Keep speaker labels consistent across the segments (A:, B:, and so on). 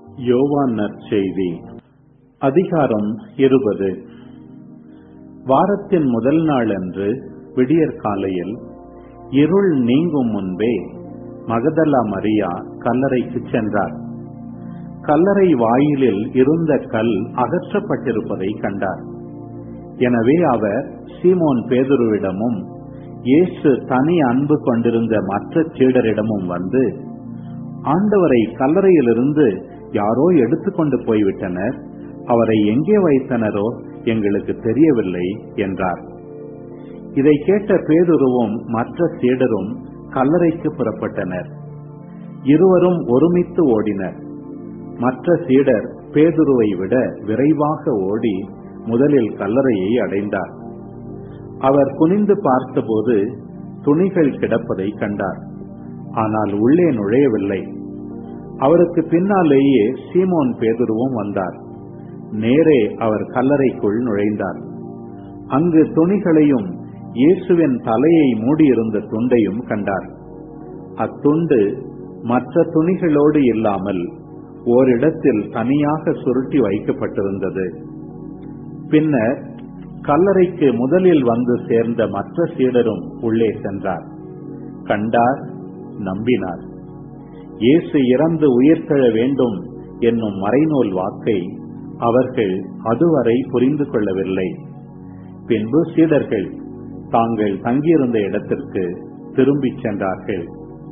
A: யோவான் நற்செய்தி அதிகாரம் இருபது வாரத்தின் முதல் நாள் அன்று விடியற் காலையில் இருள் நீங்கும் முன்பே மகதலா மரியா கல்லறைக்கு சென்றார் கல்லறை வாயிலில் இருந்த கல் அகற்றப்பட்டிருப்பதை கண்டார் எனவே அவர் சீமோன் பேதுருவிடமும் இயேசு தனி அன்பு கொண்டிருந்த மற்ற சீடரிடமும் வந்து ஆண்டவரை கல்லறையிலிருந்து யாரோ எடுத்துக்கொண்டு போய்விட்டனர் அவரை எங்கே வைத்தனரோ எங்களுக்கு தெரியவில்லை என்றார் இதை கேட்ட பேதுருவும் மற்ற சீடரும் கல்லறைக்கு புறப்பட்டனர் இருவரும் ஒருமித்து ஓடினர் மற்ற சீடர் பேதுருவை விட விரைவாக ஓடி முதலில் கல்லறையை அடைந்தார் அவர் குனிந்து பார்த்தபோது துணிகள் கிடப்பதை கண்டார் ஆனால் உள்ளே நுழையவில்லை அவருக்கு பின்னாலேயே சீமோன் பேதுருவும் வந்தார் நேரே அவர் கல்லறைக்குள் நுழைந்தார் அங்கு துணிகளையும் இயேசுவின் தலையை மூடியிருந்த துண்டையும் கண்டார் அத்துண்டு மற்ற துணிகளோடு இல்லாமல் ஓரிடத்தில் தனியாக சுருட்டி வைக்கப்பட்டிருந்தது பின்னர் கல்லறைக்கு முதலில் வந்து சேர்ந்த மற்ற சீடரும் உள்ளே சென்றார் கண்டார் நம்பினார் இயேசு இறந்து உயிர்த்தெழ வேண்டும் என்னும் மறைநூல் வாக்கை அவர்கள் அதுவரை புரிந்து கொள்ளவில்லை பின்பு சீடர்கள் தாங்கள் தங்கியிருந்த இடத்திற்கு திரும்பிச் சென்றார்கள்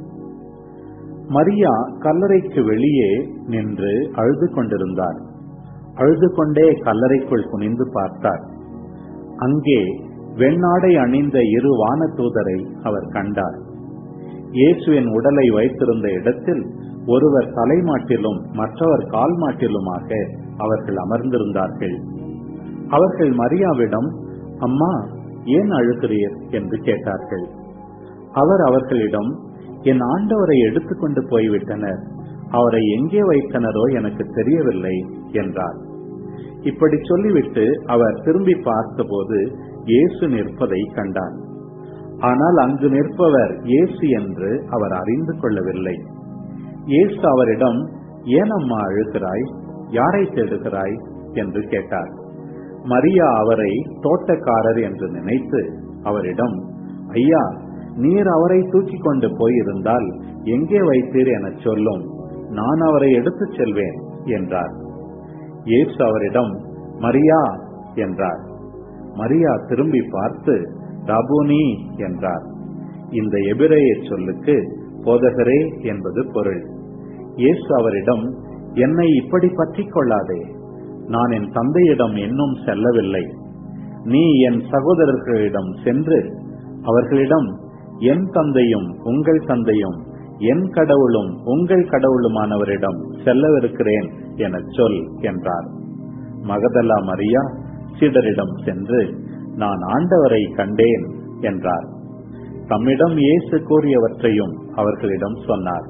A: மரியா கல்லறைக்கு வெளியே நின்று அழுது கொண்டிருந்தார் அழுது கொண்டே கல்லறைக்குள் குனிந்து பார்த்தார் அங்கே வெண்ணாடை அணிந்த இரு வான தூதரை அவர் கண்டார் இயேசுவின் உடலை வைத்திருந்த இடத்தில் ஒருவர் தலைமாட்டிலும் மற்றவர் கால் மாட்டிலுமாக அவர்கள் அமர்ந்திருந்தார்கள் அவர்கள் மரியாவிடம் அம்மா ஏன் அழுகிறீர் என்று கேட்டார்கள் அவர் அவர்களிடம் என் ஆண்டவரை எடுத்துக்கொண்டு போய்விட்டனர் அவரை எங்கே வைத்தனரோ எனக்கு தெரியவில்லை என்றார் இப்படி சொல்லிவிட்டு அவர் திரும்பி பார்த்தபோது இயேசு நிற்பதை கண்டார் ஆனால் அங்கு நிற்பவர் இயேசு என்று அவர் அறிந்து கொள்ளவில்லை இயேசு அவரிடம் ஏன் அம்மா அழுகிறாய் யாரை தேடுகிறாய் என்று கேட்டார் மரியா அவரை தோட்டக்காரர் என்று நினைத்து அவரிடம் ஐயா நீர் அவரை தூக்கி கொண்டு போயிருந்தால் எங்கே வைத்தீர் எனச் சொல்லும் நான் அவரை எடுத்துச் செல்வேன் என்றார் இயேசு அவரிடம் மரியா என்றார் மரியா திரும்பி பார்த்து ரபுனி என்றார் இந்த எபிரேய சொல்லுக்கு போதகரே என்பது பொருள் இயேசு அவரிடம் என்னை இப்படி பற்றிக் கொள்ளாதே நான் என் தந்தையிடம் இன்னும் செல்லவில்லை நீ என் சகோதரர்களிடம் சென்று அவர்களிடம் என் தந்தையும் உங்கள் தந்தையும் என் கடவுளும் உங்கள் கடவுளுமானவரிடம் செல்லவிருக்கிறேன் எனச் சொல் என்றார் மகதலா மரியா சீடரிடம் சென்று நான் ஆண்டவரை கண்டேன் என்றார் தம்மிடம் இயேசு கூறியவற்றையும் அவர்களிடம் சொன்னார்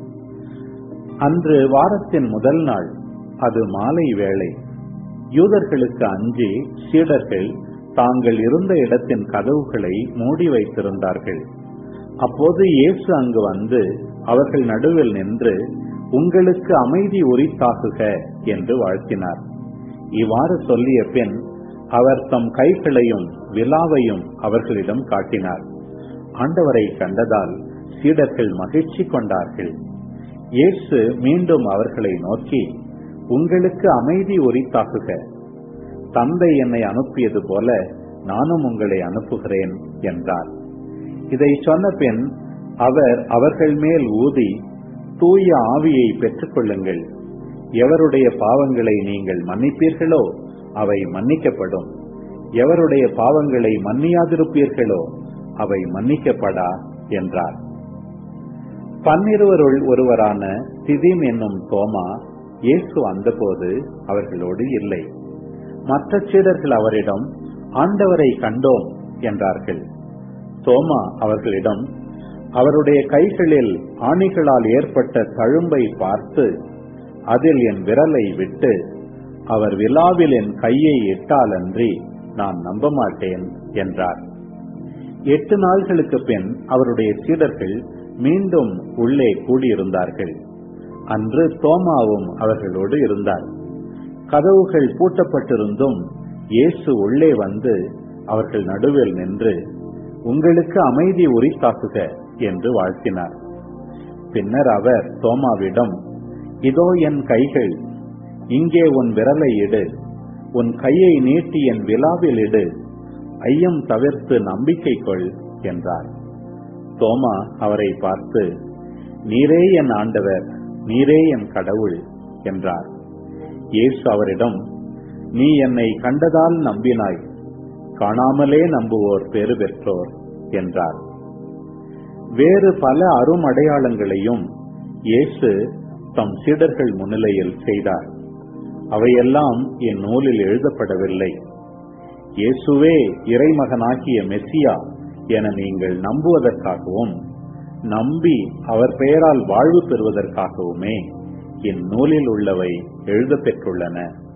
A: அன்று வாரத்தின் முதல் நாள் அது மாலை வேளை யூதர்களுக்கு அஞ்சி சீடர்கள் தாங்கள் இருந்த இடத்தின் கதவுகளை மூடி வைத்திருந்தார்கள் அப்போது இயேசு அங்கு வந்து அவர்கள் நடுவில் நின்று உங்களுக்கு அமைதி உரித்தாகுக என்று வாழ்த்தினார் இவ்வாறு சொல்லிய பின் அவர் தம் கைகளையும் விழாவையும் அவர்களிடம் காட்டினார் ஆண்டவரை கண்டதால் சீடர்கள் மகிழ்ச்சி கொண்டார்கள் இயேசு மீண்டும் அவர்களை நோக்கி உங்களுக்கு அமைதி உரித்தாக்குக தந்தை என்னை அனுப்பியது போல நானும் உங்களை அனுப்புகிறேன் என்றார் இதை சொன்ன பின் அவர் அவர்கள் மேல் ஊதி தூய ஆவியை பெற்றுக் கொள்ளுங்கள் எவருடைய பாவங்களை நீங்கள் மன்னிப்பீர்களோ அவை மன்னிக்கப்படும் எவருடைய பாவங்களை மன்னியாதிருப்பீர்களோ அவை மன்னிக்கப்படா என்றார் பன்னிருவருள் ஒருவரான திதீம் என்னும் தோமா இயேசு வந்தபோது அவர்களோடு இல்லை மற்ற சீடர்கள் அவரிடம் ஆண்டவரை கண்டோம் என்றார்கள் தோமா அவர்களிடம் அவருடைய கைகளில் ஆணிகளால் ஏற்பட்ட தழும்பை பார்த்து அதில் என் விரலை விட்டு அவர் விழாவில் என் கையை இட்டாலன்றி நான் நம்ப மாட்டேன் என்றார் எட்டு நாள்களுக்கு பின் அவருடைய சீடர்கள் மீண்டும் உள்ளே கூடியிருந்தார்கள் அன்று தோமாவும் அவர்களோடு இருந்தார் கதவுகள் பூட்டப்பட்டிருந்தும் இயேசு உள்ளே வந்து அவர்கள் நடுவில் நின்று உங்களுக்கு அமைதி உரித்தாக்குக என்று வாழ்த்தினார் பின்னர் அவர் தோமாவிடம் இதோ என் கைகள் இங்கே உன் விரலை இடு உன் கையை நீட்டி என் விழாவில் இடு ஐயம் தவிர்த்து நம்பிக்கை கொள் என்றார் தோமா அவரை பார்த்து நீரே என் ஆண்டவர் நீரே என் கடவுள் என்றார் இயேசு அவரிடம் நீ என்னை கண்டதால் நம்பினாய் காணாமலே நம்புவோர் பேறு பெற்றோர் என்றார் வேறு பல அருமடையாளங்களையும் இயேசு தம் சீடர்கள் முன்னிலையில் செய்தார் அவையெல்லாம் என் நூலில் எழுதப்படவில்லை இயேசுவே இறைமகனாகிய மெஸ்ஸியா என நீங்கள் நம்புவதற்காகவும் நம்பி அவர் பெயரால் வாழ்வு பெறுவதற்காகவுமே இந்நூலில் உள்ளவை எழுதப்பெற்றுள்ளன